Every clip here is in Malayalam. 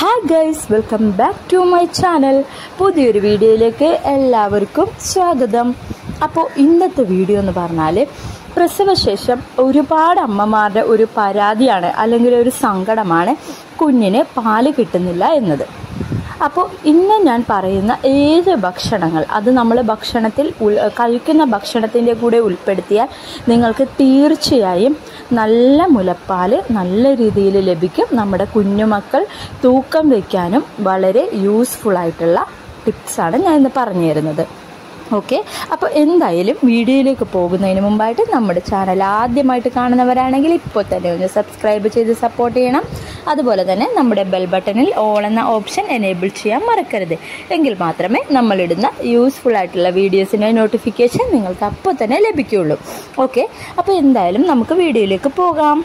hi guys welcome back to my channel പുതിയൊരു വീഡിയോയിലേക്ക് എല്ലാവർക്കും സ്വാഗതം അപ്പോൾ ഇന്നത്തെ വീഡിയോ എന്ന് പറഞ്ഞാൽ പ്രസവശേഷം ഒരുപാട് അമ്മമാരുടെ ഒരു പരാതിയാണ് അല്ലെങ്കിൽ ഒരു സങ്കടമാണ് കുഞ്ഞിന് പാല് കിട്ടുന്നില്ല എന്നത് അപ്പോൾ ഇന്ന് ഞാൻ പറയുന്ന ഏത് ഭക്ഷണങ്ങൾ അത് നമ്മൾ ഭക്ഷണത്തിൽ ഉൾ- കഴിക്കുന്ന ഭക്ഷണത്തിൻ്റെ കൂടെ ഉൾപ്പെടുത്തിയാൽ നിങ്ങൾക്ക് തീർച്ചയായും നല്ല മുലപ്പാൽ നല്ല രീതിയിൽ ലഭിക്കും നമ്മുടെ കുഞ്ഞുമക്കൾ തൂക്കം വയ്ക്കാനും വളരെ യൂസ്ഫുൾ ആയിട്ടുള്ള ടിപ്സാണ് ഞാൻ ഇന്ന് പറഞ്ഞു തരുന്നത് ഓക്കെ അപ്പോൾ എന്തായാലും വീഡിയോയിലേക്ക് പോകുന്നതിന് മുമ്പായിട്ട് നമ്മുടെ ചാനൽ ആദ്യമായിട്ട് കാണുന്നവരാണെങ്കിൽ ഇപ്പോൾ തന്നെ ഒന്ന് സബ്സ്ക്രൈബ് ചെയ്ത് സപ്പോർട്ട് ചെയ്യണം അതുപോലെ തന്നെ നമ്മുടെ ബെൽ ബട്ടണിൽ ഓൾ എന്ന ഓപ്ഷൻ എനേബിൾ ചെയ്യാൻ മറക്കരുത് എങ്കിൽ മാത്രമേ നമ്മളിടുന്ന യൂസ്ഫുൾ ആയിട്ടുള്ള വീഡിയോസിൻ്റെ നോട്ടിഫിക്കേഷൻ നിങ്ങൾക്ക് അപ്പോൾ തന്നെ ലഭിക്കുകയുള്ളൂ ഓക്കെ അപ്പോൾ എന്തായാലും നമുക്ക് വീഡിയോയിലേക്ക് പോകാം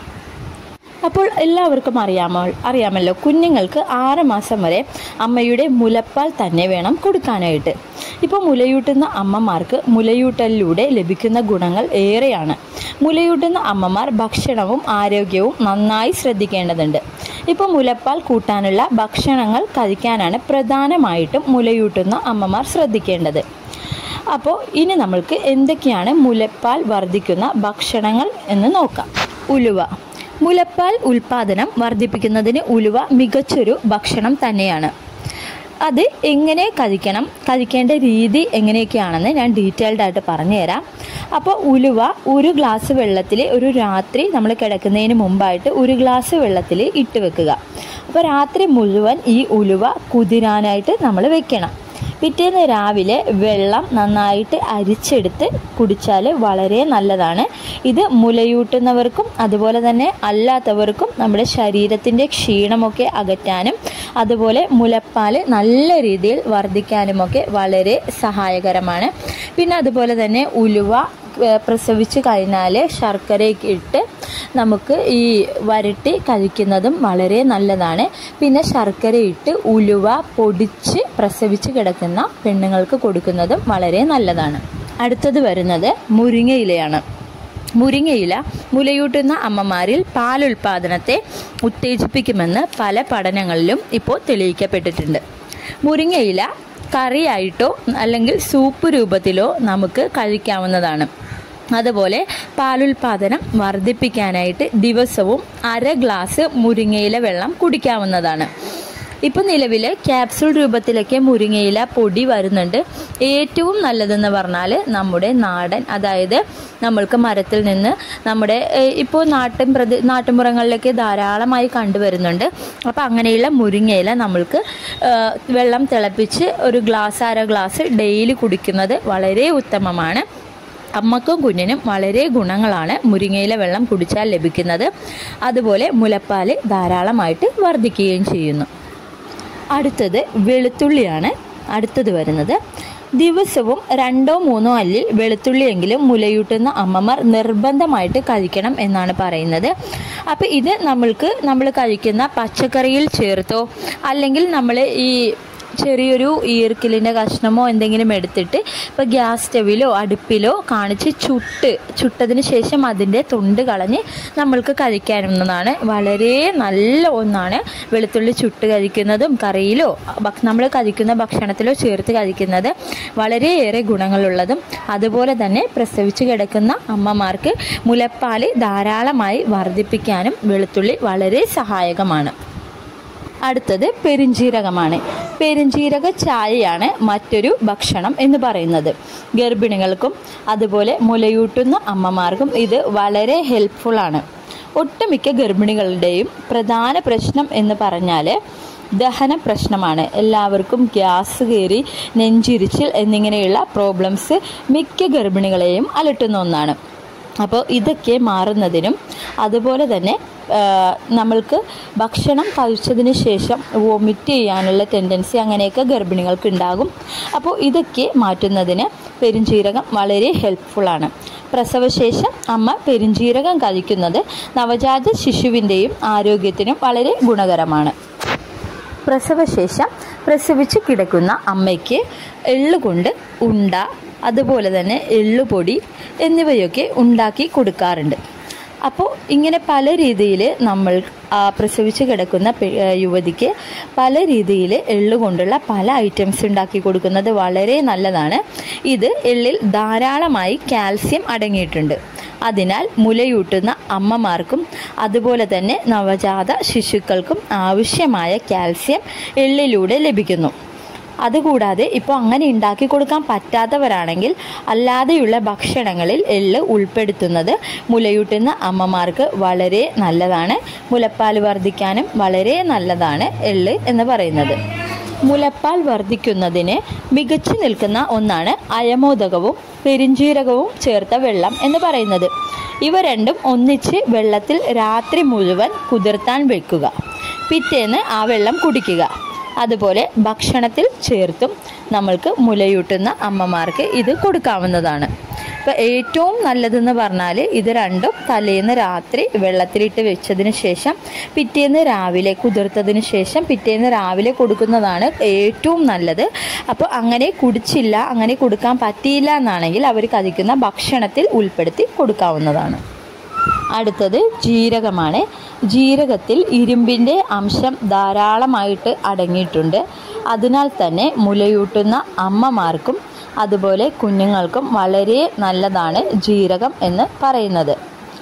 അപ്പോൾ എല്ലാവർക്കും അറിയാമോ അറിയാമല്ലോ കുഞ്ഞുങ്ങൾക്ക് ആറ് മാസം വരെ അമ്മയുടെ മുലപ്പാൽ തന്നെ വേണം കൊടുക്കാനായിട്ട് ഇപ്പോൾ മുലയൂട്ടുന്ന അമ്മമാർക്ക് മുലയൂട്ടലിലൂടെ ലഭിക്കുന്ന ഗുണങ്ങൾ ഏറെയാണ് മുലയൂട്ടുന്ന അമ്മമാർ ഭക്ഷണവും ആരോഗ്യവും നന്നായി ശ്രദ്ധിക്കേണ്ടതുണ്ട് ഇപ്പോൾ മുലപ്പാൽ കൂട്ടാനുള്ള ഭക്ഷണങ്ങൾ കഴിക്കാനാണ് പ്രധാനമായിട്ടും മുലയൂട്ടുന്ന അമ്മമാർ ശ്രദ്ധിക്കേണ്ടത് അപ്പോൾ ഇനി നമ്മൾക്ക് എന്തൊക്കെയാണ് മുലപ്പാൽ വർദ്ധിക്കുന്ന ഭക്ഷണങ്ങൾ എന്ന് നോക്കാം ഉലുവ മുലപ്പാൽ ഉൽപാദനം വർദ്ധിപ്പിക്കുന്നതിന് ഉലുവ മികച്ചൊരു ഭക്ഷണം തന്നെയാണ് അത് എങ്ങനെ കഴിക്കണം കഴിക്കേണ്ട രീതി എങ്ങനെയൊക്കെയാണെന്ന് ഞാൻ ഡീറ്റെയിൽഡ് ആയിട്ട് പറഞ്ഞു തരാം അപ്പോൾ ഉലുവ ഒരു ഗ്ലാസ് വെള്ളത്തിൽ ഒരു രാത്രി നമ്മൾ കിടക്കുന്നതിന് മുമ്പായിട്ട് ഒരു ഗ്ലാസ് വെള്ളത്തിൽ ഇട്ട് വെക്കുക അപ്പോൾ രാത്രി മുഴുവൻ ഈ ഉലുവ കുതിരാനായിട്ട് നമ്മൾ വെക്കണം പിറ്റേന്ന് രാവിലെ വെള്ളം നന്നായിട്ട് അരിച്ചെടുത്ത് കുടിച്ചാൽ വളരെ നല്ലതാണ് ഇത് മുലയൂട്ടുന്നവർക്കും അതുപോലെ തന്നെ അല്ലാത്തവർക്കും നമ്മുടെ ശരീരത്തിൻ്റെ ക്ഷീണമൊക്കെ അകറ്റാനും അതുപോലെ മുലപ്പാൽ നല്ല രീതിയിൽ വർദ്ധിക്കാനുമൊക്കെ വളരെ സഹായകരമാണ് പിന്നെ അതുപോലെ തന്നെ ഉലുവ ഏഹ് പ്രസവിച്ച് കഴിഞ്ഞാൽ ശർക്കരയൊക്കെ ഇട്ട് നമുക്ക് ഈ വരട്ടി കഴിക്കുന്നതും വളരെ നല്ലതാണ് പിന്നെ ശർക്കര ഇട്ട് ഉലുവ പൊടിച്ച് പ്രസവിച്ച് കിടക്കുന്ന പെണ്ണുങ്ങൾക്ക് കൊടുക്കുന്നതും വളരെ നല്ലതാണ് അടുത്തത് വരുന്നത് മുരിങ്ങയിലയാണ് മുരിങ്ങയില മുലയൂട്ടുന്ന അമ്മമാരിൽ പാലുൽപാദനത്തെ ഉത്തേജിപ്പിക്കുമെന്ന് പല പഠനങ്ങളിലും ഇപ്പോൾ തെളിയിക്കപ്പെട്ടിട്ടുണ്ട് മുരിങ്ങയില കറിയായിട്ടോ അല്ലെങ്കിൽ സൂപ്പ് രൂപത്തിലോ നമുക്ക് കഴിക്കാവുന്നതാണ് അതുപോലെ പാലുൽപാദനം വർദ്ധിപ്പിക്കാനായിട്ട് ദിവസവും അര ഗ്ലാസ് മുരിങ്ങയില വെള്ളം കുടിക്കാവുന്നതാണ് ഇപ്പം നിലവിൽ ക്യാപ്സൂൾ രൂപത്തിലൊക്കെ മുരിങ്ങയില പൊടി വരുന്നുണ്ട് ഏറ്റവും നല്ലതെന്ന് പറഞ്ഞാൽ നമ്മുടെ നാടൻ അതായത് നമ്മൾക്ക് മരത്തിൽ നിന്ന് നമ്മുടെ ഏഹ്, ഇപ്പോൾ നാട്ടിൻ പ്രദേ നാട്ടിൻപുറങ്ങളിലൊക്കെ ധാരാളമായി കണ്ടുവരുന്നുണ്ട് അപ്പോൾ അങ്ങനെയുള്ള മുരിങ്ങയില നമ്മൾക്ക് ഏഹ്, വെള്ളം തിളപ്പിച്ച് ഒരു ഗ്ലാസ് അര ഗ്ലാസ് ഡെയിലി കുടിക്കുന്നത് വളരെ ഉത്തമമാണ് അമ്മക്കും കുഞ്ഞിനും വളരെ ഗുണങ്ങളാണ് മുരിങ്ങയില വെള്ളം കുടിച്ചാൽ ലഭിക്കുന്നത് അതുപോലെ മുലപ്പാൽ ധാരാളമായിട്ട് വർദ്ധിക്കുകയും ചെയ്യുന്നു അടുത്തത് വെളുത്തുള്ളിയാണ് അടുത്തത് വരുന്നത് ദിവസവും രണ്ടോ മൂന്നോ അല്ലിൽ വെളുത്തുള്ളിയെങ്കിലും മുലയൂട്ടുന്ന അമ്മമാർ നിർബന്ധമായിട്ട് കഴിക്കണം എന്നാണ് പറയുന്നത് അപ്പോൾ ഇത് നമ്മൾക്ക് നമ്മൾ കഴിക്കുന്ന പച്ചക്കറിയിൽ ചേർത്തോ അല്ലെങ്കിൽ നമ്മൾ ഈ ചെറിയൊരു ഈർക്കിലിൻ്റെ കഷ്ണമോ എന്തെങ്കിലും എടുത്തിട്ട് ഇപ്പോൾ ഗ്യാസ് സ്റ്റവിലോ അടുപ്പിലോ കാണിച്ച് ചുട്ട് ചുട്ടതിന് ശേഷം അതിൻ്റെ തൊണ്ട് കളഞ്ഞ് നമ്മൾക്ക് കഴിക്കാവുന്നതാണ് വളരെ നല്ല ഒന്നാണ് വെളുത്തുള്ളി ചുട്ട് കഴിക്കുന്നതും കറിയിലോ ഭക്ഷ- നമ്മൾ കഴിക്കുന്ന ഭക്ഷണത്തിലോ ചേർത്ത് കഴിക്കുന്നത് വളരെയേറെ ഗുണങ്ങളുള്ളതും അതുപോലെ തന്നെ പ്രസവിച്ച് കിടക്കുന്ന അമ്മമാർക്ക് മുലപ്പാൽ ധാരാളമായി വർദ്ധിപ്പിക്കാനും വെളുത്തുള്ളി വളരെ സഹായകമാണ് അടുത്തത് പെരിഞ്ജീരകമാണ് പെരിഞ്ജീരക ചായയാണ് മറ്റൊരു ഭക്ഷണം എന്ന് പറയുന്നത് ഗർഭിണികൾക്കും അതുപോലെ മുലയൂട്ടുന്ന അമ്മമാർക്കും ഇത് വളരെ ഹെൽപ്ഫുള്ളാണ് ഒട്ടുമിക്ക ഗർഭിണികളുടെയും പ്രധാന പ്രശ്നം എന്ന് പറഞ്ഞാൽ ദഹന പ്രശ്നമാണ് എല്ലാവർക്കും ഗ്യാസ് കയറി നെഞ്ചിരിച്ചിൽ എന്നിങ്ങനെയുള്ള പ്രോബ്ലംസ് മിക്ക ഗർഭിണികളെയും അലട്ടുന്ന ഒന്നാണ് അപ്പോൾ ഇതൊക്കെ മാറുന്നതിനും അതുപോലെ തന്നെ ആ, നമ്മൾക്ക് ഭക്ഷണം കഴിച്ചതിന് ശേഷം വോമിറ്റ് ചെയ്യാനുള്ള ടെൻഡൻസി അങ്ങനെയൊക്കെ ഗർഭിണികൾക്ക് ഉണ്ടാകും അപ്പോൾ ഇതൊക്കെ മാറ്റുന്നതിന് പെരുംജീരകം വളരെ ഹെൽപ്ഫുള്ളാണ് പ്രസവശേഷം അമ്മ പെരുംജീരകം കഴിക്കുന്നത് നവജാത ശിശുവിൻ്റെയും ആരോഗ്യത്തിനും വളരെ ഗുണകരമാണ് പ്രസവശേഷം പ്രസവിച്ച് കിടക്കുന്ന അമ്മയ്ക്ക് എള്ളുകൊണ്ട് ഉണ്ട അതുപോലെ തന്നെ എള്ളുപൊടി എന്നിവയൊക്കെ ഉണ്ടാക്കി കൊടുക്കാറുണ്ട് അപ്പോൾ ഇങ്ങനെ പല രീതിയിൽ നമ്മൾ ആ, പ്രസവിച്ച് കിടക്കുന്ന പെ- ആ, യുവതിക്ക് പല രീതിയിൽ എള്ള് കൊണ്ടുള്ള പല ഐറ്റംസ് ഉണ്ടാക്കി കൊടുക്കുന്നത് വളരെ നല്ലതാണ് ഇത് എള്ളിൽ ധാരാളമായി കാൽസ്യം അടങ്ങിയിട്ടുണ്ട് അതിനാൽ മുലയൂട്ടുന്ന അമ്മമാർക്കും അതുപോലെ തന്നെ നവജാത ശിശുക്കൾക്കും ആവശ്യമായ കാൽസ്യം എള്ളിലൂടെ ലഭിക്കുന്നു അതുകൂടാതെ ഇപ്പോൾ അങ്ങനെ ഉണ്ടാക്കി കൊടുക്കാൻ പറ്റാത്തവരാണെങ്കിൽ അല്ലാതെയുള്ള ഭക്ഷണങ്ങളിൽ എള്ള് ഉൾപ്പെടുത്തുന്നത് മുലയൂട്ടുന്ന അമ്മമാർക്ക് വളരെ നല്ലതാണ് മുലപ്പാൽ വർദ്ധിക്കാനും വളരെ നല്ലതാണ് എള്ള് എന്ന് പറയുന്നത് മുലപ്പാൽ വർദ്ധിക്കുന്നതിന് മികച്ചു നിൽക്കുന്ന ഒന്നാണ് അയമോദകവും പെരിഞ്ജീരകവും ചേർത്ത വെള്ളം എന്ന് പറയുന്നത് ഇവ രണ്ടും ഒന്നിച്ച് വെള്ളത്തിൽ രാത്രി മുഴുവൻ കുതിർത്താൻ വെക്കുക പിറ്റേന്ന് ആ വെള്ളം കുടിക്കുക അതുപോലെ ഭക്ഷണത്തിൽ ചേർത്തും നമ്മൾക്ക് മുലയൂട്ടുന്ന അമ്മമാർക്ക് ഇത് കൊടുക്കാവുന്നതാണ് ഇപ്പം ഏറ്റവും നല്ലതെന്ന് പറഞ്ഞാൽ ഇത് രണ്ടും തലേന്ന് രാത്രി വെള്ളത്തിലിട്ട് വെച്ചതിന് ശേഷം പിറ്റേന്ന് രാവിലെ കുതിർത്തതിന് ശേഷം പിറ്റേന്ന് രാവിലെ കൊടുക്കുന്നതാണ് ഏറ്റവും നല്ലത് അപ്പോൾ അങ്ങനെ കുടിച്ചില്ല അങ്ങനെ കൊടുക്കാൻ പറ്റിയില്ല എന്നാണെങ്കിൽ അവർ കതിക്കുന്ന ഭക്ഷണത്തിൽ ഉൾപ്പെടുത്തി കൊടുക്കാവുന്നതാണ് അടുത്തത് ജീരകമാണ് ജീരകത്തിൽ ഇരുമ്പിൻ്റെ അംശം ധാരാളമായിട്ട് അടങ്ങിയിട്ടുണ്ട് അതിനാൽ തന്നെ മുലയൂട്ടുന്ന അമ്മമാർക്കും അതുപോലെ കുഞ്ഞുങ്ങൾക്കും വളരെ നല്ലതാണ് ജീരകം എന്ന് പറയുന്നത്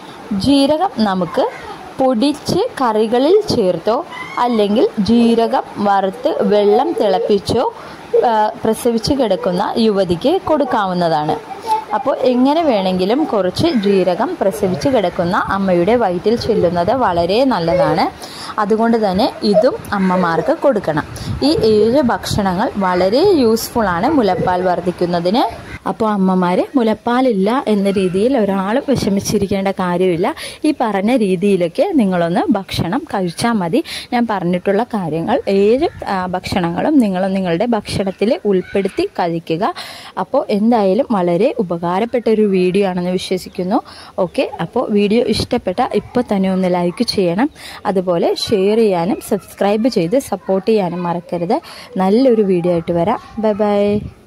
ജീരകം നമുക്ക് പൊടിച്ച് കറികളിൽ ചേർത്തോ അല്ലെങ്കിൽ ജീരകം വറുത്ത് വെള്ളം തിളപ്പിച്ചോ ആ, പ്രസവിച്ച് കിടക്കുന്ന യുവതിക്ക് കൊടുക്കാവുന്നതാണ് അപ്പോൾ എങ്ങനെ വേണമെങ്കിലും കുറച്ച് ജീരകം പ്രസവിച്ച് കിടക്കുന്ന അമ്മയുടെ വയറ്റിൽ ചെല്ലുന്നത് വളരെ നല്ലതാണ് അതുകൊണ്ട് തന്നെ ഇതും അമ്മമാർക്ക് കൊടുക്കണം ഈ ഏഴ് ഭക്ഷണങ്ങൾ വളരെ യൂസ്ഫുള്ളാണ് മുലപ്പാൽ വർദ്ധിക്കുന്നതിന് അപ്പോൾ അമ്മമാർ മുലപ്പാലില്ല എന്ന രീതിയിൽ ഒരാളും വിഷമിച്ചിരിക്കേണ്ട കാര്യമില്ല ഈ പറഞ്ഞ രീതിയിലൊക്കെ നിങ്ങളൊന്ന് ഭക്ഷണം കഴിച്ചാൽ മതി ഞാൻ പറഞ്ഞിട്ടുള്ള കാര്യങ്ങൾ ഏഴ് ആ, ഭക്ഷണങ്ങളും നിങ്ങൾ നിങ്ങളുടെ ഭക്ഷണത്തിൽ ഉൾപ്പെടുത്തി കഴിക്കുക അപ്പോൾ എന്തായാലും വളരെ ഉപകാരപ്പെട്ട ഒരു വീഡിയോ ആണെന്ന് വിശ്വസിക്കുന്നു ഓക്കെ അപ്പോൾ വീഡിയോ ഇഷ്ടപ്പെട്ട ഇപ്പോൾ തന്നെ ഒന്ന് ലൈക്ക് ചെയ്യണം അതുപോലെ ഷെയർ ചെയ്യാനും സബ്സ്ക്രൈബ് ചെയ്ത് സപ്പോർട്ട് ചെയ്യാനും മറക്കരുത് നല്ലൊരു വീഡിയോ ആയിട്ട് വരാം ബൈ ബൈ